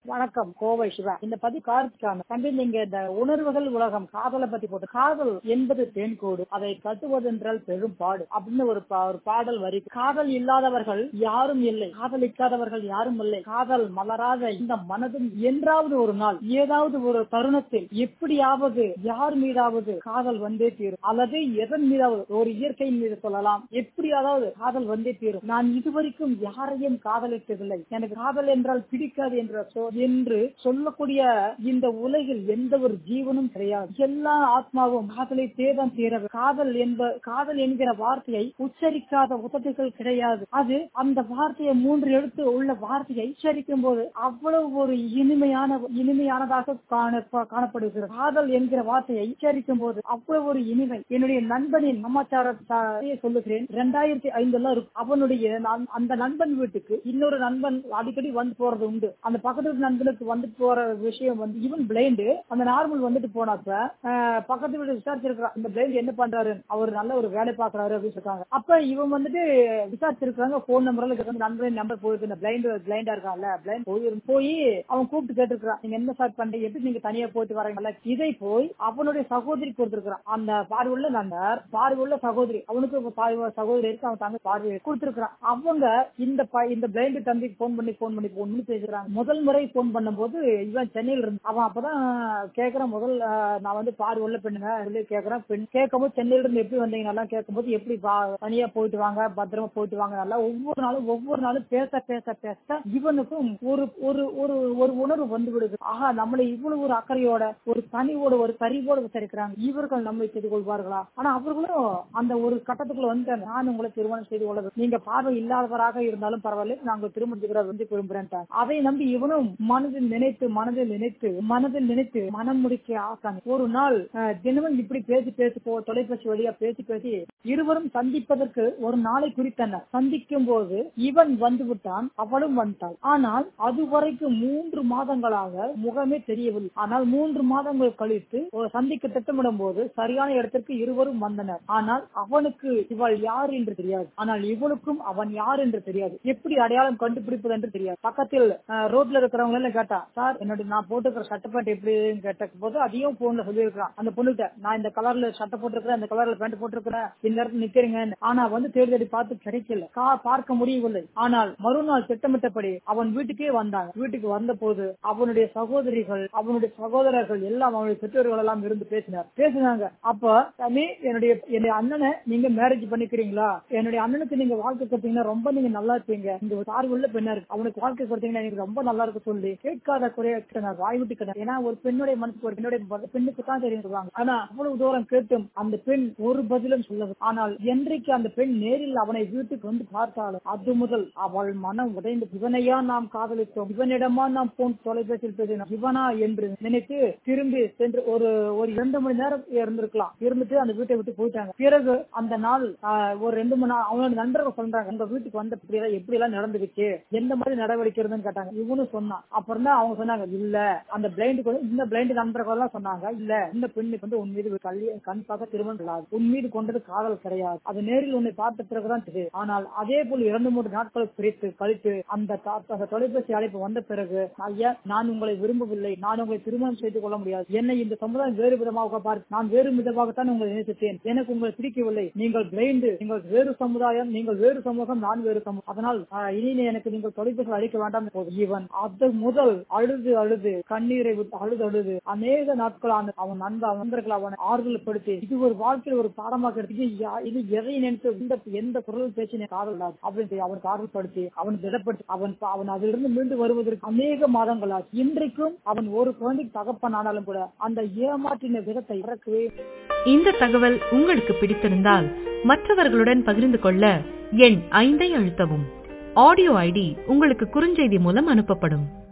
வணக்கம் கோவை சிவா இந்த பதி கார்த்திகான தம்பி நீங்க இந்த உணர்வுகள் உலகம் காதலை பத்தி போட்டு காதல் என்பது தேன்கோடு அதை கட்டுவதென்றால் பெரும் பாடு அப்படின்னு ஒரு பா- ஒரு பாடல் வரி காதல் இல்லாதவர்கள் யாரும் இல்லை காதலிக்காதவர்கள் யாரும் இல்லை காதல் மலராத இந்த மனதும் என்றாவது ஒரு நாள் ஏதாவது ஒரு தருணத்தில் எப்படியாவது யார் மீதாவது காதல் வந்தே தீரும் அல்லது எதன் மீதாவது ஒரு இயற்கையின் மீது சொல்லலாம் எப்படியாவது காதல் வந்தே தீரும் நான் இதுவரைக்கும் யாரையும் காதலித்ததில்லை எனக்கு காதல் என்றால் பிடிக்காது என்ற சொல் என்று சொல்லக்கூடிய இந்த உலகில் எந்த ஒரு ஜீவனும் கிடையாது எல்லா ஆத்மாவும் காதலித்தே தான் தீரவு காதல் என்ப காதல் என்கிற வார்த்தையை உச்சரிக்காத உதவிகள் கிடையாது அது அந்த வார்த்தையை மூன்று எழுத்து உள்ள வார்த்தையை உச்சரிக்கும் போது அவ்வளவு ஒரு இனிமையான இனிமையானதாக காண காணப்படுகிறது காதல் என்கிற வார்த்தையை உச்சரிக்கும் போது அவ்வளவு ஒரு இனிமை என்னுடைய நண்பனின் சமாச்சாரத்தை சொல்லுகிறேன் இரண்டாயிரத்தி ஐந்துல இருக்கும் அவனுடைய நான் அந்த நண்பன் வீட்டுக்கு இன்னொரு நண்பன் அடிக்கடி வந்து போறது உண்டு அந்த பக்கத்து வீட்டு நண்பனுக்கு வந்து போற விஷயம் வந்து இவன் பிளைண்டு அந்த நார்மல் வந்துட்டு போனப்ப ஆஹ், பக்கத்து வீட்டு விசாரிச்சிருக்கான் இந்த பிளைண்ட் என்ன பண்றாரு அவர் நல்ல ஒரு வேலை பாக்குறாரு அப்படின்னு சொல்றாங்க அப்ப இவன் வந்துட்டு விசாரிச்சிருக்காங்க போன் நம்பர்ல இருக்கிற நண்பரின் நம்பர் போயிருக்கு இந்த பிளைண்ட் பிளைண்டா இருக்கான்ல பிளைண்ட் போய் போய் அவன் கூப்பிட்டு கேட்டிருக்கான் நீங்க என்ன ஸ்டார்ட் பண்றீங்க எப்படி நீங்க தனியா போயிட்டு வரீங்கல்ல இதை போய் அவனுடைய சகோதரி கொடுத்திருக்கான் அந்த பார்வையுள்ள நண்பர் பார்வையுள்ள சகோதரி அவனுக்கு ஒரு பார்வை சகோதரி இருக்கு அவன் தங்க பார்வை கொடுத்திருக்கான் அவங்க இந்த ப- இந்த பிளைண்ட் தம்பிக்கு போன் பண்ணி போன் பண்ணி போன் பண்ணி பேசுறாங்க முதல் முறை போன் பண்ணும்போது இவன் சென்னையில இருந்து அவன் அப்பதான் கேக்குறான் முதல் ஆஹ், நான் வந்து பார்வை உள்ள பெண்ணுங்க சொல்லி கேக்குறான் பெண் கேட்கும்போது சென்னையில இருந்து எப்படி வந்தீங்க நல்லா கேட்கும்போது எப்படி பா- தனியா போயிட்டு வாங்க பத்திரமா போயிட்டு வாங்க நல்லா ஒவ்வொரு நாளும் ஒவ்வொரு நாளும் பேச பேச பேச இவனுக்கும் ஒரு ஒரு ஒரு ஒரு உணர்வு வந்து விடுது ஆஹா நம்மளை இவ்வளவு ஒரு அக்கறையோட ஒரு தனியோட ஒரு கரிவோட விசாரிக்கிறாங்க இவர்கள் நம்மை செய்து கொள்வார்களா ஆனா அவர்களும் அந்த ஒரு கட்டத்துக்குள்ள வந்து நான் உங்களை திருமணம் செய்து கொள்ள நீங்க பார்வை இல்லாதவராக இருந்தாலும் பரவாயில்ல நாங்கள் திருமணத்துக்கு வந்து விரும்புறேன் அதை நம்பி இவனும் மனதில் நினைத்து மனதில் நினைத்து மனதில் நினைத்து மனம் முடிக்க ஆசான் ஒரு நாள் அஹ், தினமும் இப்படி பேசி பேசி போ தொலைபேசி வழியா பேசி பேசி இருவரும் சந்திப்பதற்கு ஒரு நாளை குறித்தனர் சந்திக்கும் போது இவன் வந்து விட்டான் அவளும் வந்தாள் ஆனால் அதுவரைக்கும் மூன்று மாதங்களாக முகமே தெரியவில்லை ஆனால் மூன்று மாதங்கள் கழித்து ஒரு சந்திக்க திட்டமிடும் போது சரியான இடத்திற்கு இருவரும் வந்தனர் ஆனால் அவனுக்கு இவள் யார் என்று தெரியாது ஆனால் இவளுக்கும் அவன் யார் என்று தெரியாது எப்படி அடையாளம் கண்டுபிடிப்பது என்று தெரியாது பக்கத்தில் அஹ், ரோட்ல இருக்கிறவங்க எல்லாம் கேட்டா சார் என்னுடைய நான் போட்டுக்கிற சட்டை பேண்ட் எப்படின்னு கேட்ட போது அதையும் போன்ல சொல்லியிருக்கான் அந்த பொண்ணுகிட்ட நான் இந்த கலர்ல சட்டை போட்டிருக்கிறேன் இந்த கலர்ல பேண்ட் போட்டிருக்கிறேன் இந்த இடத்துல நிக்கிறீங்க ஆனா வந்து தேடி தேடி பார்த்து கிடைக்கல கா- பார்க்க முடியவில்லை ஆனால் மறுநாள் திட்டமிட்டபடி அவன் வீட்டுக்கே வந்தாங்க வீட்டுக்கு வந்த போது அவனுடைய சகோதரிகள் அவனுடைய சகோதரர்கள் எல்லாம் அவனுடைய பெற்றோர்கள் எல்லாம் இருந்து பேசினார் பேசினாங்க அப்ப சாமி என்னுடைய என்னுடைய அண்ணனை நீங்க மேரேஜ் பண்ணிக்கிறீங்களா என்னுடைய அண்ணனுக்கு நீங்க வாழ்க்கை கொடுத்தீங்கன்னா ரொம்ப நீங்க நல்லா இருப்பீங்க இந்த ஒரு சார்பு உள்ள பெண்ணா இருக்கு அவனுக்கு வாழ்க்கை கொடுத்தீங்கன்னா எனக்கு ரொம்ப நல்லா இருக்கு சொல்லி கேட்காத குறைய நான் வாய் விட்டு கிடந்தேன். ஏன்னா ஒரு பெண்ணுடைய மனசுக்கு ஒரு பெண்ணுடைய ம- பெண்ணுக்கு தான் தெரியும் சொல்லுவாங்க ஆனா அவ்வளவு தூரம் கேட்டும் அந்த பெண் ஒரு பதிலும் சொல்லது ஆனால் என்றைக்கு அந்த பெண் நேரில் அவனை வீட்டுக்கு வந்து பார்த்தாலும் அது முதல் அவள் மனம் உடைந்து இவனையா நாம் காதலித்தோம் இவனிடமா நாம் போன் தொலைபேசியில் பேசினோம் இவனா என்று நினைத்து திரும்பி சென்று ஒரு ஒரு இரண்டு மணி நேரம் இருந்திருக்கலாம் இருந்துட்டு அந்த வீட்டை விட்டு போயிட்டாங்க பிறகு அந்த நாள் ஆஹ், ஒரு ரெண்டு மணி நாள் அவனோட நண்பர்கள் சொல்றாங்க உங்க வீட்டுக்கு வந்த இப்படி எல்லாம் எப்படி எல்லாம் நடந்துருச்சு எந்த மாதிரி நடவடிக்கை இருந்துன்னு கேட்டாங்க இவனும் சொன்னான் அப்புறம் தான் அவங்க சொன்னாங்க இல்ல அந்த பிளைண்டுக்கு வந்து இந்த பிளைண்ட் நண்பர்கள் எல்லாம் சொன்னாங்க இல்ல இந்த பெண்ணுக்கு வந்து உன் மீது கல்வி கண் பார்க்க திருமணம் இல்லாது உன் மீது கொண்டது காதல் கிடையாது அது நேரில் உன்னை பார்த்த பிறகுதான் தெரியும் ஆனால் அதே போல் இரண்டு மூன்று நாட்கள் பிரித்து கழித்து அந்த தா- அந்த தொலைபேசி அழைப்பு வந்த பிறகு ஐயா நான் உங்களை விரும்பவில்லை நான் உங்களை திருமணம் செய்து கொள்ள முடியாது என்னை இந்த சமுதாயம் வேறு விதமாக பார்த்து நான் வேறு விதமாகத்தான் உங்களை நேசித்தேன் எனக்கு உங்களை பிடிக்கவில்லை நீங்கள் பிளைண்டு நீங்கள் வேறு சமுதாயம் நீங்கள் வேறு சமூகம் நான் வேறு சமூகம் அதனால் ஆஹ், இனி எனக்கு நீங்கள் தொலைபேசி அழைக்க வேண்டாம் என்று இவன் அது முதல் அழுது அழுது கண்ணீரை விட்டு அழுது அழுது அநேக நாட்கள் ஆன அவன் நண்ப நண்பர்கள் அவனை ஆறுதல்படுத்தி இது ஒரு வாழ்க்கையில் ஒரு பாடமாக எடுத்து இது யா- இது எதை நினைத்து இந்த எந்த குரல் பேச்சு நீ காதல் இல்லாது அப்படின்னு சொல்லி அவனுக்கு ஆறுதல்படுத்தி அவன் திடப்படுத்தி அவன் அவன் அதிலிருந்து மீண்டு வருவதற்கு அநேக மாதங்கள் ஆச்சு இன்றைக்கும் அவன் ஒரு குழந்தைக்கு தகப்பன் ஆனாலும் கூட அந்த ஏமாற்றின விதத்தை இறக்கவே இந்த தகவல் உங்களுக்கு பிடித்திருந்தால் மற்றவர்களுடன் பகிர்ந்து கொள்ள எண் ஐந்தை அழுத்தவும் ஆடியோ ஐடி உங்களுக்கு குறுஞ்செய்தி மூலம் அனுப்பப்படும்